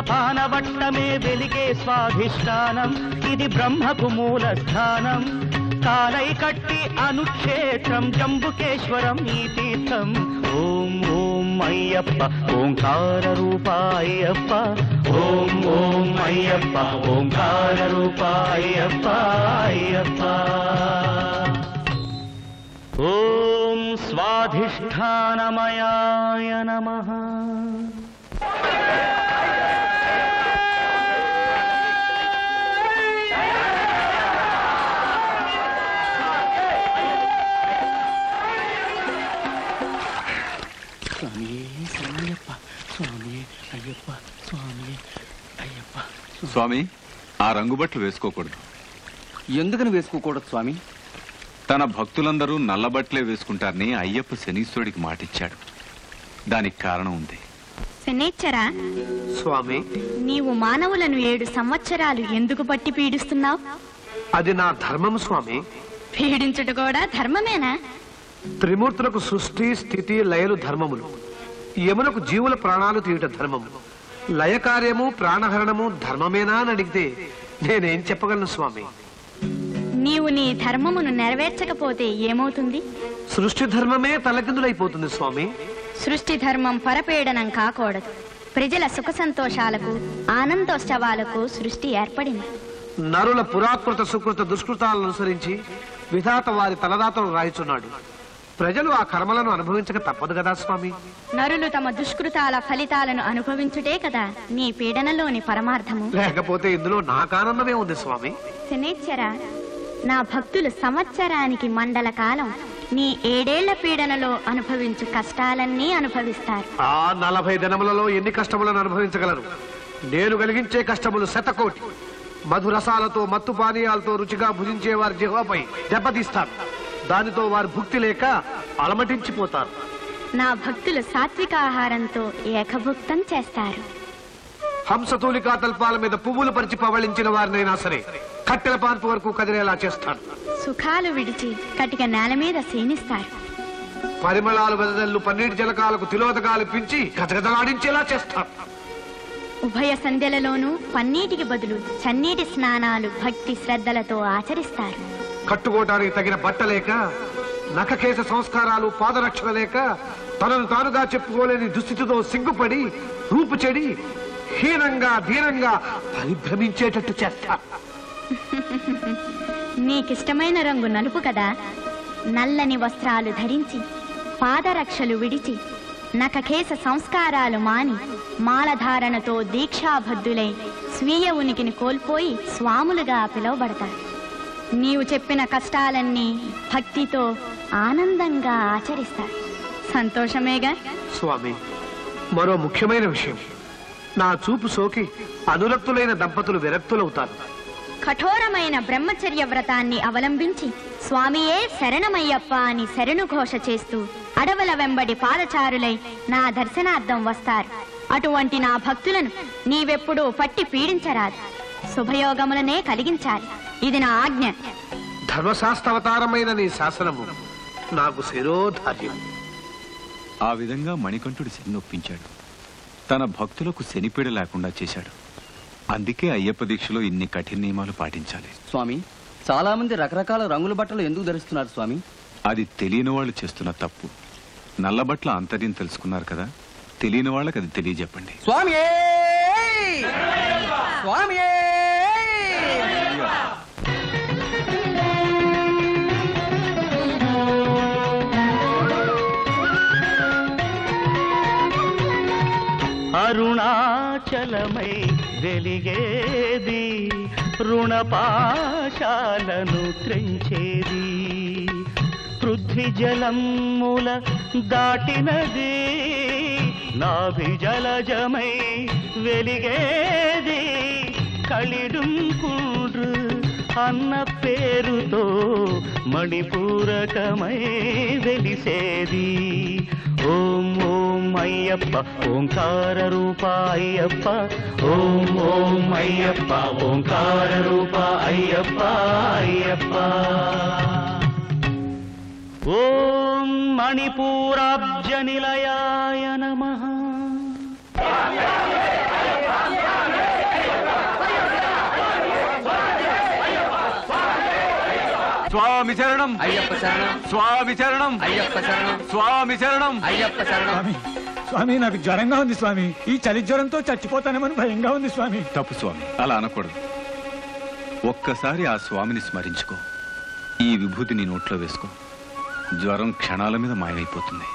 పానవట్టమే వెలిగే స్వాధిష్టానం ఇది బ్రహ్మకు మూల స్థానం కాలై కట్టి అనుక్షేత్రం జంబుకేశ్వరం ఈ తీర్థం ఓం ఓం అయ్యప్ప ఓంకార రూప అయ్యప్ప ఓం ఓం అయ్యప్ప ఓంకార రూప అయ్యప్ప అయ్యప్ప ఓం స్వాధిష్టానమయాయ నమః స్వామి శరణయ్యప్ప స్వామి అయ్యప్ప స్వామి అయ్యప్ప స్వామి ఆ రంగు బట్టలు వేసుకోకూడదు ఎందుకని వేసుకోకూడదు స్వామి తన భక్తులందరూ నల్ల బట్టలే వేసుకుంటారని అయ్యప్ప శనీశ్వరుడికి మాటిచ్చాడు దానికి కారణం ఉంది శనేచ్చరా స్వామి నీవు మానవులను ఏడు సంవత్సరాలు ఎందుకు పట్టి పీడిస్తున్నావు అది నా ధర్మం స్వామి పీడించుట కూడా ధర్మమేనా త్రిమూర్తులకు సృష్టి స్థితి లయలు ధర్మములు యమునకు జీవుల ప్రాణాలు తీయట ధర్మము లయకార్యము ప్రాణహరణము ధర్మమేనా అని అడిగితే నేనేం చెప్పగలను స్వామి నీవు నీ ధర్మమును నెరవేర్చకపోతే ఏమవుతుంది సృష్టి ధర్మమే తలకిందులైపోతుంది స్వామి సృష్టి ధర్మం పరపీడనం కాకూడదు ప్రజల సుఖ సంతోషాలకు ఆనందోత్సవాలకు సృష్టి ఏర్పడింది నరుల పురాకృత సుకృత దుష్కృతాలను అనుసరించి విధాత వారి తలదాతలు రాయిచున్నాడు ప్రజలు ఆ కర్మలను అనుభవించక తప్పదు కదా స్వామి నరులు తమ దుష్కృతాల ఫలితాలను అనుభవించుటే కదా నీ పీడనలోని పరమార్థము లేకపోతే ఇందులో నాకానందమే ఉంది స్వామి శనేశ్వర నా భక్తులు సంవత్సరానికి మండల కాలం నీ ఏడేళ్ల పీడనలో అనుభవించు కష్టాలన్నీ అనుభవిస్తారు ఆ నలభై దినములలో ఎన్ని కష్టములను అనుభవించగలరు నేను కలిగించే కష్టములు శతకోటి మధురసాలతో మత్తు పానీయాలతో రుచిగా భుజించే వారి జిహ్వపై దెబ్బతీస్తాను దానితో వారు భుక్తి లేక అలమటించిపోతారు నా భక్తులు సాత్విక ఆహారంతో ఏకభుక్తం చేస్తారు హంసతూలికా తల్పాల మీద పువ్వులు పరిచి పవళించిన వారినైనా సరే కట్టెల పాన్పు వరకు కదిలేలా చేస్తాను సుఖాలు విడిచి కటిక నేల మీద శయనిస్తారు పరిమళాలు వెదజల్లు పన్నీటి జలకాలకు తిలోదకాలు పించి గజగజలాడించేలా చేస్తాను ఉభయ సంధ్యలలోనూ పన్నీటికి బదులు చన్నీటి స్నానాలు భక్తి శ్రద్ధలతో ఆచరిస్తారు కట్టుకోవటానికి తగిన బట్ట లేక నఖకేశ సంస్కారాలు పాదరక్షణ లేక తనను తానుగా చెప్పుకోలేని దుస్థితితో సిగ్గుపడి రూపు చెడి హీనంగా ధీనంగా పరిభ్రమించేటట్టు చేస్తా నీకిష్టమైన రంగు నలుపు కదా నల్లని వస్త్రాలు ధరించి పాదరక్షలు విడిచి నఖకేశ సంస్కారాలు మాని మాలధారణతో దీక్షాబద్ధులై స్వీయ ఉనికిని కోల్పోయి స్వాములుగా పిలువబడతారు నీవు చెప్పిన కష్టాలన్నీ భక్తితో ఆనందంగా ఆచరిస్తారు సంతోషమేగా స్వామి మరో ముఖ్యమైన విషయం నా చూపు సోకి అనురక్తులైన దంపతులు విరక్తులవుతారు కఠోరమైన బ్రహ్మచర్య వ్రతాన్ని అవలంబించి స్వామియే శరణమయ్యప్ప అని శరణు ఘోష చేస్తూ అడవుల వెంబడి పాదచారులై నా దర్శనార్థం వస్తారు అటువంటి నా భక్తులను నీవెప్పుడూ పట్టి పీడించరాదు శుభయోగములనే కలిగించాలి ఇది నా ఆజ్ఞ ధర్మశాస్త్రవతారమైన నీ శాసనము నాకు శిరోధార్యం ఆ విధంగా మణికంఠుడు శని ఒప్పించాడు తన భక్తులకు శనిపీడ లేకుండా చేశాడు అందుకే అయ్యప్ప దీక్షలో ఇన్ని కఠిన నియమాలు పాటించాలి స్వామి చాలా మంది రకరకాల రంగుల బట్టలు ఎందుకు ధరిస్తున్నారు స్వామి అది తెలియని వాళ్ళు చేస్తున్న తప్పు నల్లబట్ల ఆంతర్యం తెలుసుకున్నారు కదా తెలియని వాళ్ళకి అది తెలియజెప్పండి స్వామి స్వామి అరుణాచలమై వెలిగేది రుణపాశాలను త్రెంచేది పృథ్వీ జలముల దాటినది నాభిజలజమై వెలిగేది களிడుంకుడు అన్న పేరుతో మణిపూరకమై వెలిసేది ఓం ఓం అయ్యప్ప ఓంకార రూప అయ్యప్ప ఓం ఓం అయ్యప్ప ఓంకార రూప అయ్యప్ప అయ్యప్ప ఓం మణిపూరాబ్జ నిలయాయ నమః స్వామి శరణం అయ్యప్ప శరణం స్వామి శరణం అయ్యప్ప శరణం స్వామి శరణం అయ్యప్ప శరణం స్వామి స్వామి నాకు జ్వరంగా ఉంది స్వామి ఈ చలి జ్వరంతో చచ్చిపోతానేమని భయంగా ఉంది స్వామి తప్పు స్వామి అలా అనకూడదు ఒక్కసారి ఆ స్వామిని స్మరించుకో ఈ విభూతి నీ నోట్లో వేసుకో జ్వరం క్షణాల మీద మాయమైపోతుంది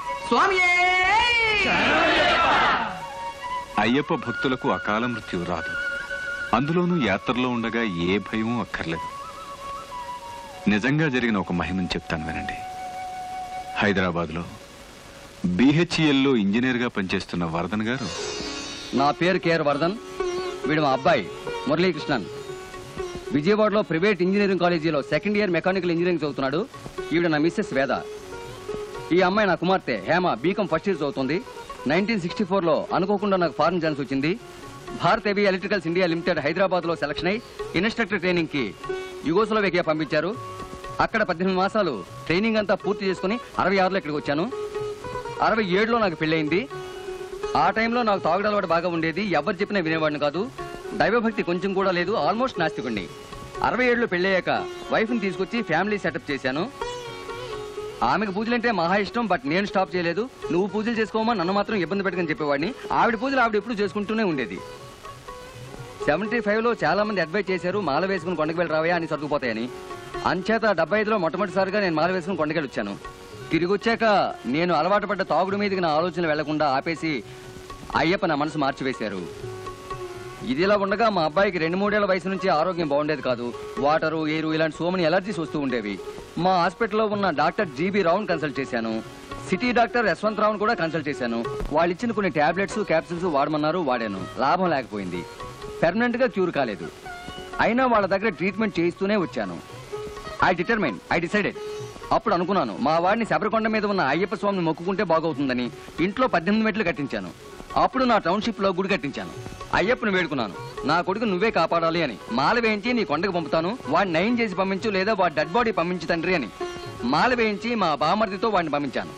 అయ్యప్ప భక్తులకు అకాల మృత్యు రాదు అందులోనూ యాత్రలో ఉండగా ఏ భయమూ అక్కర్లేదు నిజంగా జరిగిన ఒక మహిమని చెప్తాను వినండి హైదరాబాద్లో బీహెచ్ఈఎల్లో ఇంజనీర్గా పనిచేస్తున్న వరదన్ గారు నా పేరు కేఆర్ వర్ధన్ వీడు మా అబ్బాయి మురళీకృష్ణన్ విజయవాడలో ప్రైవేట్ ఇంజనీరింగ్ కాలేజీలో సెకండ్ ఇయర్ మెకానికల్ ఇంజనీరింగ్ చదువుతున్నాడు ఈవిడ నా మిస్సెస్ వేద ఈ అమ్మాయి నా కుమార్తె హేమ బీకామ్ ఫస్ట్ ఇయర్ చదువుతుంది నైన్టీన్ సిక్స్టీ ఫోర్లో అనుకోకుండా నాకు ఫారెన్ ఛాన్స్ వచ్చింది Bharat heavy electricals India limited హైదరాబాద్లో సెలక్షన్ అయి ఇన్స్ట్రక్టర్ ట్రైనింగ్కి యుగోస్లోవేకియా పంపించారు అక్కడ పద్దెనిమిది మాసాలు ట్రైనింగ్ అంతా పూర్తి చేసుకుని అరవై ఆరులో ఇక్కడికి వచ్చాను అరవై ఏడులో నాకు పెళ్ళయింది ఆ టైంలో నాకు తాగుడు అలవాటు బాగా ఉండేది ఎవరు చెప్పినా వినేవాడిని కాదు దైవభక్తి కొంచెం కూడా లేదు ఆల్మోస్ట్ నాస్తికుండి అరవై ఏడులో పెళ్ళయ్యాక వైఫ్ని తీసుకొచ్చి ఫ్యామిలీ సెటప్ చేశాను ఆమెకు పూజలంటే మహా ఇష్టం బట్ నేను స్టాప్ చేయలేదు నువ్వు పూజలు చేసుకోమా నన్ను మాత్రం ఇబ్బంది పెట్టకని చెప్పేవాడిని ఆవిడ పూజలు ఆవిడ ఎప్పుడు చేసుకుంటూనే ఉండేది సెవెంటీ ఫైవ్ లో చాలా మంది అడ్వైజ్ చేశారు మాల వేసుకుని కొండకి వెళ్ళి రావయా అని సర్దుకుపోతాయని అంచేత డెబ్బై ఐదులో మొట్టమొదటిసారిగా నేను మాల వేసుకుని కొండకి వెళ్ళి వచ్చాను తిరిగి వచ్చాక నేను అలవాటు పడ్డ తాగుడు మీదకి నా ఆలోచన వెళ్లకుండా ఆపేసి అయ్యప్ప నా మనసు మార్చివేశారు ఇదిలా ఉండగా మా అబ్బాయికి రెండు మూడేళ్ల వయసు నుంచి ఆరోగ్యం బాగుండేది కాదు వాటరు ఎయిరు ఇలాంటి సో మెనీ ఎలర్జీస్ వస్తూ ఉండేవి మా హాస్పిటల్లో ఉన్న డాక్టర్ జీబీ రావుని కన్సల్ట్ చేశాను సిటీ డాక్టర్ యశ్వంత్ రావుని కూడా కన్సల్ట్ చేశాను వాళ్ళు ఇచ్చిన కొన్ని టాబ్లెట్స్ క్యాప్సిల్స్ వాడమన్నారు వాడాను లాభం లేకపోయింది పెర్మనెంట్ గా క్యూర్ కాలేదు అయినా వాళ్ళ దగ్గర ట్రీట్మెంట్ చేయిస్తూనే వచ్చాను ఐ డిటర్మైన్ ఐ డిసైడెడ్ అప్పుడు అనుకున్నాను మా వాడిని శబరికొండ మీద ఉన్న అయ్యప్ప స్వామిని మొక్కుకుంటే బాగవుతుందని ఇంట్లో పద్దెనిమిది మెట్లు కట్టించాను అప్పుడు నా టౌన్షిప్ లో గుడి కట్టించాను అయ్యప్పని వేడుకున్నాను నా కొడుకు నువ్వే కాపాడాలి అని మాల వేయించి నీ కొండకు పంపుతాను వాడిని నయం చేసి పంపించు లేదా వాడి డెడ్ బాడీ పంపించు తండ్రి అని మాల వేయించి మా బామర్దితో వాడిని పంపించాను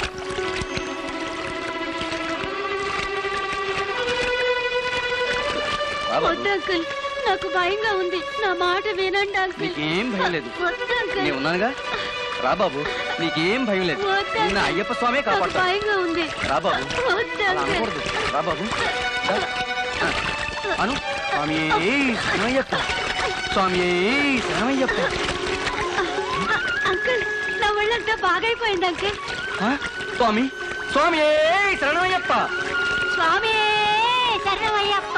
బాబా, వద్దు అంకుల్ నాకు భయంగా ఉంది నా మాట వినండి అంకుల్ నీకేం భయం లేదు వద్దు అంకుల్ నేను ఉన్నానుగా రా బాబు నీకేం భయం లేదు వద్దు నిన్న అయ్యప్ప స్వామే నాకు కాపాడతాడు భయంగా ఉంది రా బాబు వద్దు అలా అంకుల్ అనకూడదు రా బాబు రా. ఆ, అను స్వామి శరణయ్యప్ప స్వామి శరణయ్యప్ప అంకుల్ నా ఒళ్ళంతా బాగైపోయింది అంకుల్ ఆ, స్వామి స్వామి శరణయ్యప్ప స్వామి శరణమయ్యప్ప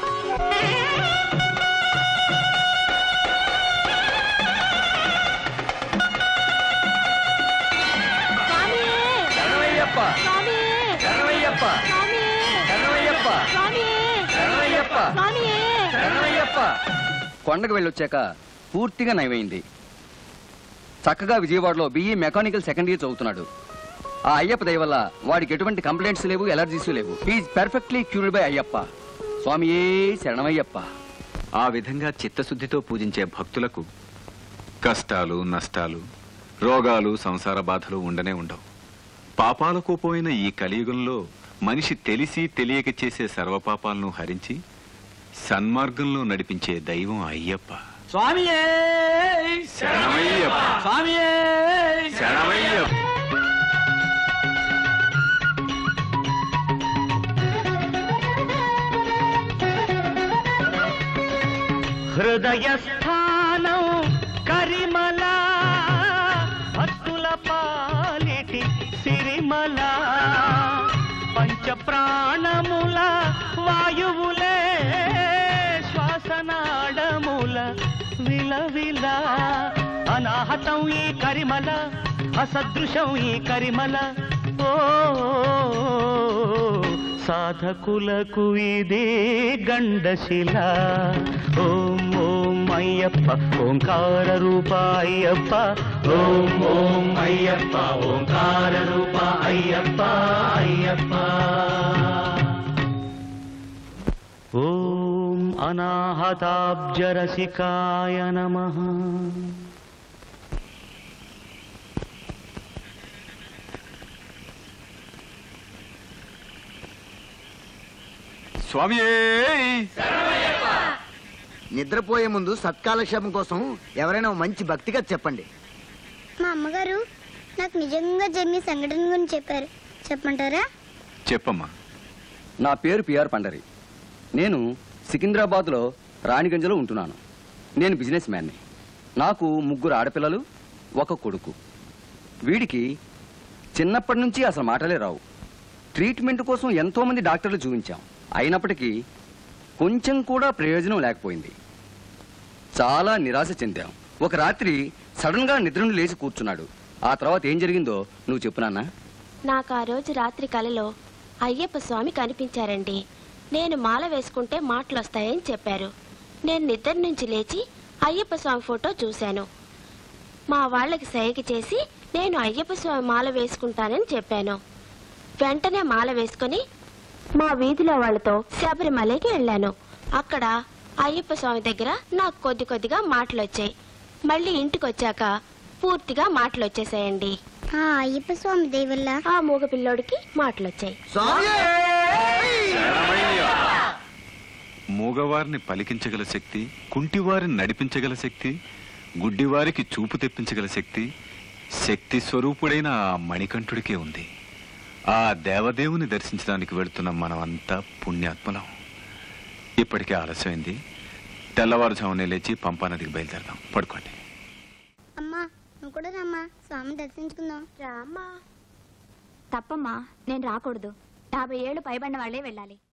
స్వామి శరణయ్యప్ప స్వామి శరణయ్యప్ప స్వామి శరణయ్యప్ప స్వామి శరణయ్యప్ప స్వామి శరణయ్యప్ప కొండకు వెళ్ళొచ్చాక పూర్తిగా నయమైంది చక్కగా విజయవాడలో బిఈ మెకానికల్ సెకండ్ ఇయర్ చదువుతున్నాడు ఆ అయ్యప్ప దయ వల్ల వాడికి ఎటువంటి కంప్లైంట్స్ లేవు ఎలర్జీస్ లేవు he is perfectly cured by Ayyappa స్వామియే శరణమయ్యప్ప ఆ విధంగా చిత్తశుద్ధితో పూజించే భక్తులకు కష్టాలు నష్టాలు రోగాలు సంసార బాధలు ఉండనే ఉండవు పాపాలకు పోయిన ఈ కలియుగంలో మనిషి తెలిసి తెలియక చేసే సర్వపాపాలను హరించి సన్మార్గంలో నడిపించే దైవం అయ్యప్ప స్వామియే శరణమయ్యప్ప స్వామియే శరణమయ్యప్ప హృదయస్థానం కరిమల భక్తుల పాలిటి సిరిమల పంచ ప్రాణముల వాయువులే శ్వాసనాడముల విలవిల అనాహతం ఈ కరిమల అసదృశం ఈ కరిమల ఓ సాధకులకు ఇదే గండశిల ఓం ఓం అయ్యప్ప ఓంకార రూప అయ్యప్ప ఓం ఓం అయ్యప్ప ఓంకార రూప అయ్యప్ప అయ్యప్ప ఓం అనాహతాబ్జరసికాయ నమః స్వామియే నిద్రపోయే ముందు సత్కాలక్షేపం కోసం ఎవరైనా ఓ మంచి భక్తిగా చెప్పండి అమ్మగారు నాకు నిజంగా జరిగిన సంఘటన గురించి చెప్పారు చెప్పమంటారా చెప్పమ్మా నా పేరు పిఆర్ పండరి నేను సికింద్రాబాద్లో రాణిగంజ్లో ఉంటున్నాను నేను బిజినెస్ మ్యాన్ని నాకు ముగ్గురు ఆడపిల్లలు ఒక కొడుకు వీడికి చిన్నప్పటి నుంచి అసలు మాటలే రావు ట్రీట్మెంట్ కోసం ఎంతో మంది డాక్టర్లు చూపించాం అయినప్పటికీ కొంచెం కూడా ప్రయోజనం లేకపోయింది చాలా నిరాశ చెందాం ఒక రాత్రి సడన్ గా నిద్ర నుండి లేచి కూర్చున్నాడు ఆ తర్వాత ఏం జరిగిందో నువ్వు చెప్పు నాన్నా నాకు ఆ రోజు రాత్రి కలలో అయ్యప్ప స్వామి కనిపించారండి నేను మాల వేసుకుంటే మాటలు వస్తాయని చెప్పారు నేను నిద్ర నుంచి లేచి అయ్యప్ప స్వామి ఫోటో చూశాను మా వాళ్ళకి సైగ చేసి నేను అయ్యప్ప స్వామి మాల వేసుకుంటానని చెప్పాను వెంటనే మాల వేసుకొని మా వీధిలో వాళ్ళతో శబరిమలకి వెళ్ళాను అక్కడ అయ్యప్ప స్వామి దగ్గర నాకు కొద్ది కొద్దిగా మాటలు వచ్చాయి మళ్ళీ ఇంటికి వచ్చాక పూర్తిగా మాటలు వచ్చేసాయండి ఆ అయ్యప్ప స్వామి దయ వల్ల ఆ మూగ పిల్లోడికి మాటలు వచ్చాయి మూగవారిని పలికించగల శక్తి కుంటివారిని నడిపించగల శక్తి గుడ్డివారికి చూపు తెప్పించగల శక్తి శక్తి స్వరూపుడైన ఆ మణికంఠుడికే ఉంది ఆ దేవదేవుని దర్శించడానికి వెళుతున్న మనమంతా పుణ్యాత్మలం ఇప్పటికే ఆలస్యమైంది తెల్లవారుజామునే లేచి పంపా నదికి బయలుదేరదాం పడుకోండి అమ్మా నువ్వు కూడా రమ్మా స్వామి దర్శించుకుందాం రామ్మా తప్పమ్మా నేను రాకూడదు యాభై ఏళ్ళు పైబడిన వాళ్ళే వెళ్ళాలి